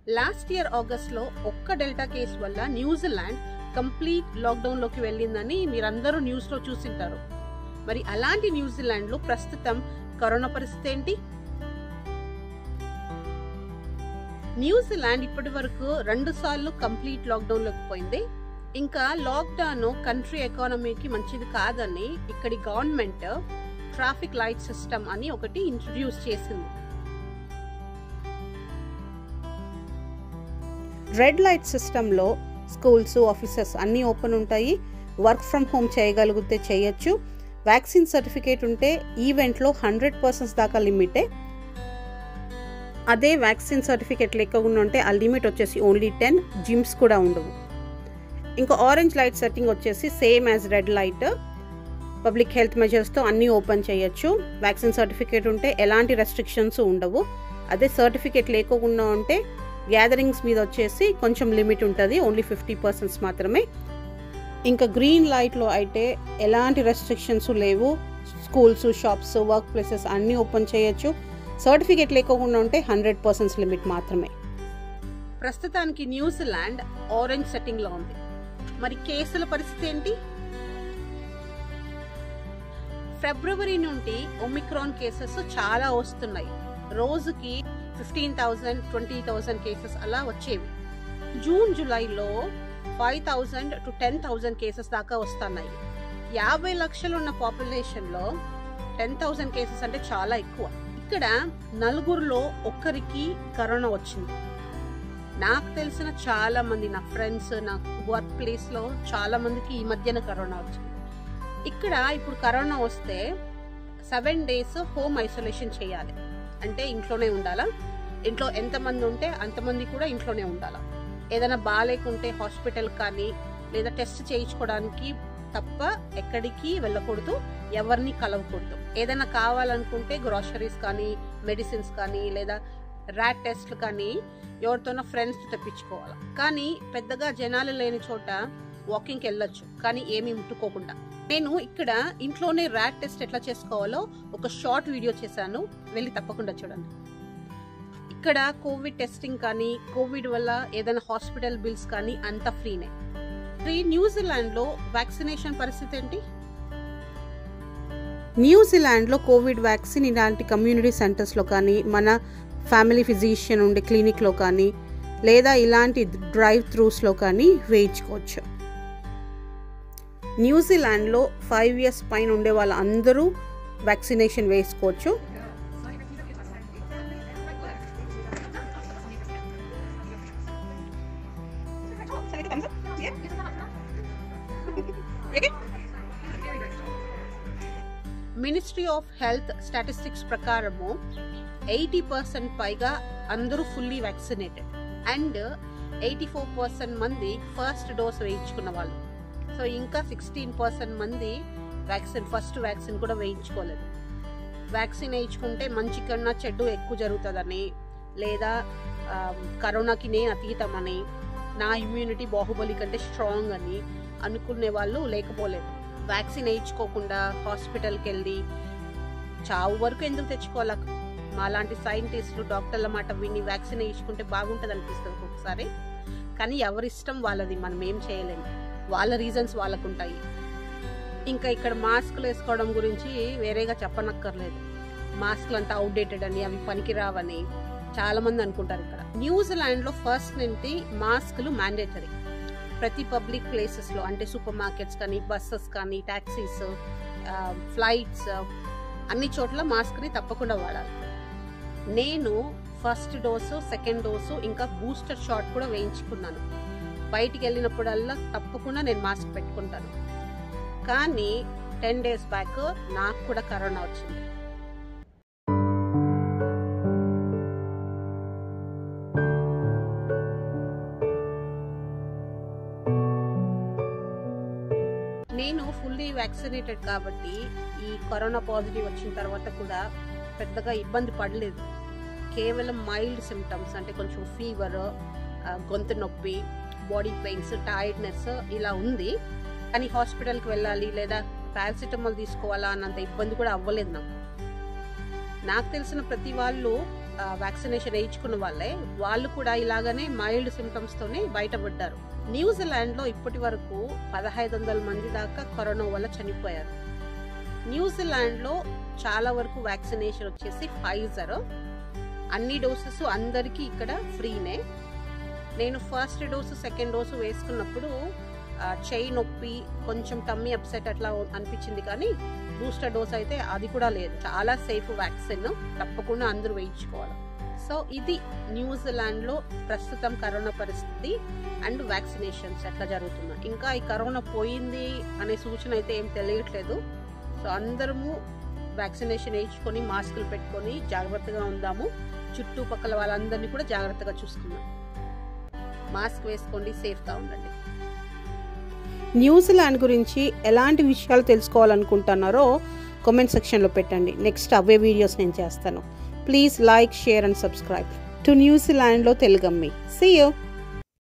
last year ఆగస్ట్లో ఒక్క delta case వల్ల న్యూజిలాండ్ కంప్లీట్ లాక్డౌన్లోకి వెళ్ళిందని మీరందరూ న్యూస్లో చూసింటారు మరి అలాంటి న్యూజిలాండ్లో ప్రస్తుతం కరోనా పరిస్థితి ఏంటి న్యూజిలాండ్ ఇప్పటి వరకు రెండు సార్లు కంప్లీట్ లాక్డౌన్లోకి పోయింది ఇంకా లాక్డౌన్ కంట్రీ ఎకానమీకి మంచిది కాదని ఇక్కడి గవర్నమెంట్ ట్రాఫిక్ లైట్ సిస్టమ్ అని ఒకటి ఇంట్రడ్యూస్ చేసింది రెడ్ లైట్ సిస్టంలో స్కూల్స్ ఆఫీసెస్ అన్నీ ఓపెన్ ఉంటాయి వర్క్ ఫ్రమ్ హోమ్ చేయగలిగితే చేయొచ్చు వ్యాక్సిన్ సర్టిఫికేట్ ఉంటే ఈవెంట్లో హండ్రెడ్ పర్సెంట్స్ దాకా లిమిటే అదే వ్యాక్సిన్ సర్టిఫికేట్ లేకుండా ఉంటే ఆ లిమిట్ వచ్చేసి ఓన్లీ టెన్ జిమ్స్ కూడా ఉండవు ఇంకా ఆరెంజ్ లైట్ సెట్టింగ్ వచ్చేసి same as red light public health మెజర్స్తో అన్నీ ఓపెన్ చేయొచ్చు వ్యాక్సిన్ సర్టిఫికేట్ ఉంటే ఎలాంటి రెస్ట్రిక్షన్స్ ఉండవు అదే సర్టిఫికేట్ లేకుండా ఉంటే గ్యాదరింగ్స్ మీద వచ్చేసి కొంచెం లిమిట్ ఉంటుంది ఓన్లీ ఫిఫ్టీ పర్సెంట్స్ మాత్రమే ఇంకా గ్రీన్ లైట్లో అయితే ఎలాంటి రెస్ట్రిక్షన్స్ లేవు స్కూల్స్ షాప్స్ వర్క్ ప్లేసెస్ అన్నీ ఓపెన్ చేయొచ్చు సర్టిఫికేట్ లేకుండా ఉంటే హండ్రెడ్ పర్సెంట్స్ లిమిట్ మాత్రమే ప్రస్తుతానికి న్యూజిలాండ్ ఆరెంజ్ సెట్టింగ్లో ఉంది మరి కేసుల పరిస్థితి ఏంటి ఫిబ్రవరి నుండి ఒమిక్రాన్ కేసెస్ చాలా వస్తున్నాయి రోజుకి fifteen thousand twenty thousand cases అలా వచ్చేవి జూన్ జూలైలో five thousand to ten thousand cases దాకా వస్తున్నాయి యాభై లక్షలు ఉన్న పాపులేషన్లో టెన్ థౌసండ్ కేసెస్ అంటే చాలా ఎక్కువ ఇక్కడ నలుగురులో ఒక్కరికి కరోనా వచ్చింది నాకు తెలిసిన చాలా మంది నా ఫ్రెండ్స్ నా వర్క్ ప్లేస్లో చాలా మందికి ఈ మధ్యన కరోనా వచ్చింది ఇక్కడ ఇప్పుడు కరోనా వస్తే సెవెన్ డేస్ హోమ్ ఐసోలేషన్ చేయాలి అంటే ఇంట్లోనే ఉండాలా ఇంట్లో ఎంతమంది ఉంటే అంతమంది కూడా ఇంట్లోనే ఉండాలా ఏదైనా బాగాలేకుంటే హాస్పిటల్ కానీ లేదా టెస్ట్ చేయించుకోవడానికి తప్ప ఎక్కడికి వెళ్ళకూడదు ఎవరిని కలవకూడదు ఏదైనా కావాలనుకుంటే గ్రాసరీస్ కానీ మెడిసిన్స్ కానీ లేదా ర్యాట్ టెస్ట్లు కానీ ఎవరితోనో ఫ్రెండ్స్ తెప్పించుకోవాలి కానీ పెద్దగా జనాలు లేని చోట వాకింగ్కి వెళ్ళొచ్చు కానీ ఏమీ ముట్టుకోకుండా నేను ఇక్కడ ఇంట్లోనే ర్యాట్ టెస్ట్ ఎట్లా చేసుకోవాలో ఒక షార్ట్ వీడియో చేశాను వెళ్ళి తప్పకుండా చూడండి ఇక్కడ కోవిడ్ టెస్టింగ్ కానీ కోవిడ్ వల్ల ఏదైనా హాస్పిటల్ బిల్స్ కానీ అంత ఫ్రీనే మరి న్యూజిలాండ్లో వ్యాక్సినేషన్ పరిస్థితి ఏంటి న్యూజిలాండ్లో కోవిడ్ వ్యాక్సిన్ ఇలాంటి కమ్యూనిటీ సెంటర్స్లో కానీ మన ఫ్యామిలీ ఫిజిషియన్ ఉండే క్లినిక్లో కానీ లేదా ఇలాంటి డ్రైవ్ త్రూస్లో కానీ వేయించుకోవచ్చు న్యూజిలాండ్లో ఫైవ్ ఇయర్స్ పైన ఉండే వాళ్ళందరూ వ్యాక్సినేషన్ వేసుకోవచ్చు మినిస్ట్రీ ఆఫ్ హెల్త్ స్టాటిస్టిక్స్ ప్రకారము ఎయిటీ పర్సెంట్ పైగా అందరూ fully vaccinated and eighty four percent మంది ఫస్ట్ డోస్ వేయించుకున్న వాళ్ళు సో ఇంకా సిక్స్టీన్ పర్సెంట్ మంది వ్యాక్సిన్ ఫస్ట్ వ్యాక్సిన్ కూడా వేయించుకోలేదు వ్యాక్సిన్ వేయించుకుంటే మంచి కన్నా చెడ్డు ఎక్కువ జరుగుతుందని లేదా కరోనాకి నేను అతీతమని నా ఇమ్యూనిటీ బాహుబలి కంటే స్ట్రాంగ్ అని అనుకునే వాళ్ళు లేకపోలేదు వ్యాక్సిన్ వేయించుకోకుండా హాస్పిటల్కి వెళ్ళి చావు వరకు ఎందుకు తెచ్చుకోవాలా మాలాంటి సైంటిస్టులు డాక్టర్ల మాట విని వ్యాక్సిన్ వేయించుకుంటే బాగుంటుంది అనిపిస్తుంది ఒక్కొక్కసారి కానీ ఎవరి ఇష్టం వాళ్ళది మనం ఏం చేయలేము వాళ్ళ రీజన్స్ వాళ్ళకు ఉంటాయి ఇంకా ఇక్కడ మాస్కులు వేసుకోవడం గురించి వేరేగా చెప్పనక్కర్లేదు మాస్కులు అంతా అవుట్డేటెడ్ అని అవి పనికిరావని చాలా మంది అనుకుంటారు ఇక్కడ న్యూజిలాండ్ లో ఫస్ట్ నుండి మాస్కులు మ్యాండేటరీ ప్రతి పబ్లిక్ ప్లేసెస్ లో అంటే సూపర్ మార్కెట్స్ కానీ బస్సెస్ కానీ టాక్సీస్ ఫ్లైట్స్ అన్ని చోట్ల మాస్క్ ని తప్పకుండా వాడాలి నేను ఫస్ట్ డోసు సెకండ్ డోసు ఇంకా బూస్టర్ షాట్ కూడా వేయించుకున్నాను బయటికి వెళ్ళినప్పుడల్లా తప్పకుండా నేను మాస్క్ పెట్టుకుంటాను కానీ టెన్ డేస్ బ్యాక్ నాకు కూడా కరోనా వచ్చింది నేను ఫుల్లీ వ్యాక్సినేటెడ్ కాబట్టి ఈ కరోనా పాజిటివ్ వచ్చిన తర్వాత కూడా పెద్దగా ఇబ్బంది పడలేదు కేవలం మైల్డ్ సిమ్టమ్స్ అంటే కొంచెం ఫీవర్ గొంతు నొప్పి బాడీ పెయిన్స్ టైర్డ్నెస్ ఇలా ఉంది కానీ హాస్పిటల్కి వెళ్ళాలి లేదా పారాసిటమాల్ తీసుకోవాలా అన్నంత ఇబ్బంది కూడా అవ్వలేదు నాకు నాకు తెలిసిన ప్రతి వాళ్ళు వ్యాక్సినేషన్ వేయించుకున్న వాళ్ళే వాళ్ళు కూడా ఇలాగనే మైల్డ్ సిమ్టమ్స్తోనే బయటపడ్డారు న్యూజిలాండ్లో ఇప్పటి వరకు పదహైదు వందల మంది దాకా కరోనా వల్ల చనిపోయారు న్యూజిలాండ్లో చాలా వరకు వ్యాక్సినేషన్ వచ్చేసి ఫైజర్ అన్ని డోసెస్ అందరికీ ఇక్కడ ఫ్రీనే నేను ఫస్ట్ డోసు సెకండ్ డోసు వేసుకున్నప్పుడు చెయ్యి నొప్పి కొంచెం టమ్మీ అప్సెట్ అట్లా అనిపించింది కానీ బూస్టర్ డోస్ అయితే అది కూడా లేదు చాలా సేఫ్ వ్యాక్సిన్ తప్పకుండా అందరూ వేయించుకోవాలి సో ఇది న్యూజిలాండ్లో ప్రస్తుతం కరోనా పరిస్థితి అండ్ వ్యాక్సినేషన్స్ ఎట్లా జరుగుతున్నాయి ఇంకా ఈ కరోనా పోయింది అనే సూచన అయితే ఏం తెలియట్లేదు సో అందరము వ్యాక్సినేషన్ వేయించుకొని మాస్కులు పెట్టుకొని జాగ్రత్తగా ఉందాము చుట్టుపక్కల వాళ్ళందరినీ కూడా జాగ్రత్తగా చూసుకుందాం మాస్క్ వేసుకోండి సేఫ్గా ఉండండి న్యూజిలాండ్ గురించి ఎలాంటి విషయాలు తెలుసుకోవాలనుకుంటున్నారో కామెంట్ సెక్షన్లో పెట్టండి నెక్స్ట్ అవే వీడియోస్ నేను చేస్తాను please like share and subscribe to న్యూజిలాండ్లో తెలుగమ్మి సీ యూ